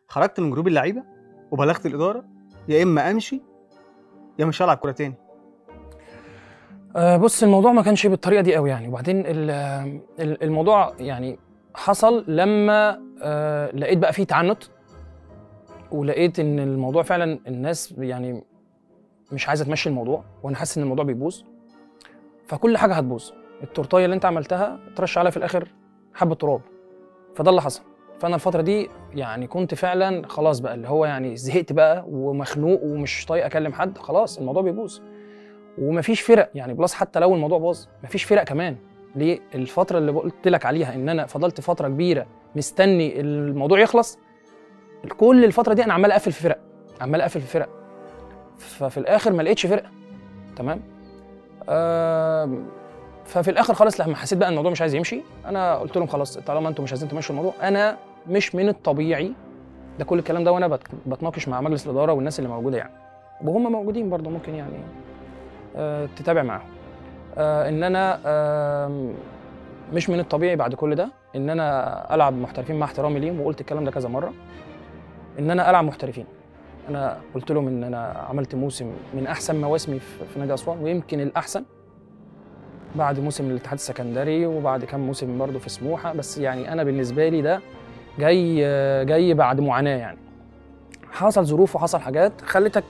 خرجت من جروب اللعيبه وبلغت الاداره يا اما امشي يا مش هلعب كوره تاني آه، بص الموضوع ما كانش بالطريقه دي قوي يعني وبعدين ال- ال- الموضوع يعني حصل لما آه، لقيت بقى فيه تعنت ولقيت ان الموضوع فعلا الناس يعني مش عايزه تمشي الموضوع وانا حاسس ان الموضوع بيبوظ فكل حاجه هتبوظ التورتايه اللي انت عملتها ترش عليها في الاخر حبه تراب فده اللي حصل فانا الفتره دي يعني كنت فعلا خلاص بقى اللي هو يعني زهقت بقى ومخنوق ومش طايق اكلم حد خلاص الموضوع بيبوظ ومفيش فرق يعني بلس حتى لو الموضوع باظ مفيش فرق كمان ليه الفتره اللي قلت لك عليها ان انا فضلت فتره كبيره مستني الموضوع يخلص كل الفتره دي انا عمال اقفل في فرق عمال اقفل في فرق ففي الاخر ما لقيتش فرقه تمام آم، ففي الاخر خالص لما حسيت بقى ان الموضوع مش عايز يمشي انا قلت لهم خلاص طالما انتم مش عايزين تمشوا الموضوع انا مش من الطبيعي ده كل الكلام ده وانا بت- بتناقش مع مجلس الاداره والناس اللي موجوده يعني وهم موجودين برضه ممكن يعني آه، تتابع معاهم آه، ان انا آم، مش من الطبيعي بعد كل ده ان انا العب محترفين مع احترامي ليهم وقلت الكلام ده كذا مره ان انا العب محترفين انا قلت لهم ان انا عملت موسم من احسن مواسمي في في نادي اسوان ويمكن الاحسن بعد موسم الاتحاد السكندري وبعد كام موسم برضه في سموحه بس يعني انا بالنسبه لي ده جاي آه، جاي بعد معاناه يعني حصل ظروف وحصل حاجات خلتك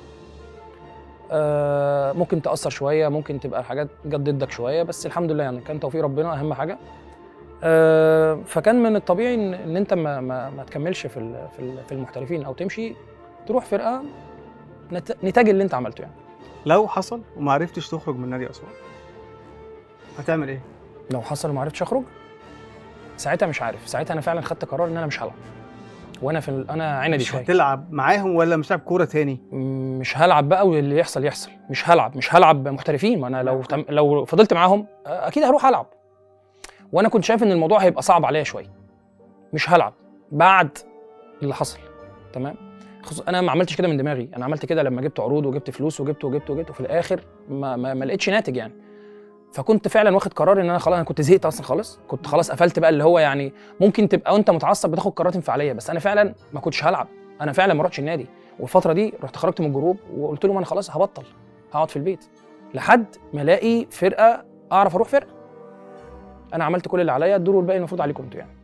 آه، ممكن تأثر شوية ممكن تبقى الحاجات جت ضدك شوية بس الحمد لله يعني كان توفيق ربنا أهم حاجة آه، فكان من الطبيعي إن, إن أنت ما, ما, ما تكملش في ال- في ال- في المحترفين أو تمشي تروح فرقة نت- نتاج اللي أنت عملته يعني لو حصل وما عرفتش تخرج من نادي اسوان هتعمل ايه؟ لو حصل وما عرفتش أخرج ساعتها مش عارف ساعتها أنا فعلا خدت قرار إن أنا مش هلعب وأنا في ال- أنا عندي مش شوية هتلعب معاهم ولا مش هتلعب كوره تاني؟ مش هلعب بقى واللي يحصل يحصل مش هلعب مش هلعب محترفين ما انا لو تم لو فضلت معاهم آه، اكيد هروح العب وانا كنت شايف ان الموضوع هيبقى صعب عليا شويه مش هلعب بعد اللي حصل تمام خصوص انا ما عملتش كده من دماغي انا عملت كده لما جبت عروض وجبت فلوس وجبت وجبت وجبت وفي الاخر ما, ما, ما لقيتش ناتج يعني فكنت فعلا واخد قرار ان انا خلاص انا كنت زهقت اصلا خالص كنت خلاص قفلت بقى اللي هو يعني ممكن تبقى وانت متعصب بتاخد قرارات انفعاليه بس انا فعلا ما كنتش هلعب انا فعلا ما رحتش النادي والفتره دي رحت خرجت من الجروب وقلت لهم انا خلاص هبطل هقعد في البيت لحد ما الاقي فرقه اعرف اروح فرقه انا عملت كل اللي عليا الدور والباقي المفروض عليكم انتوا يعني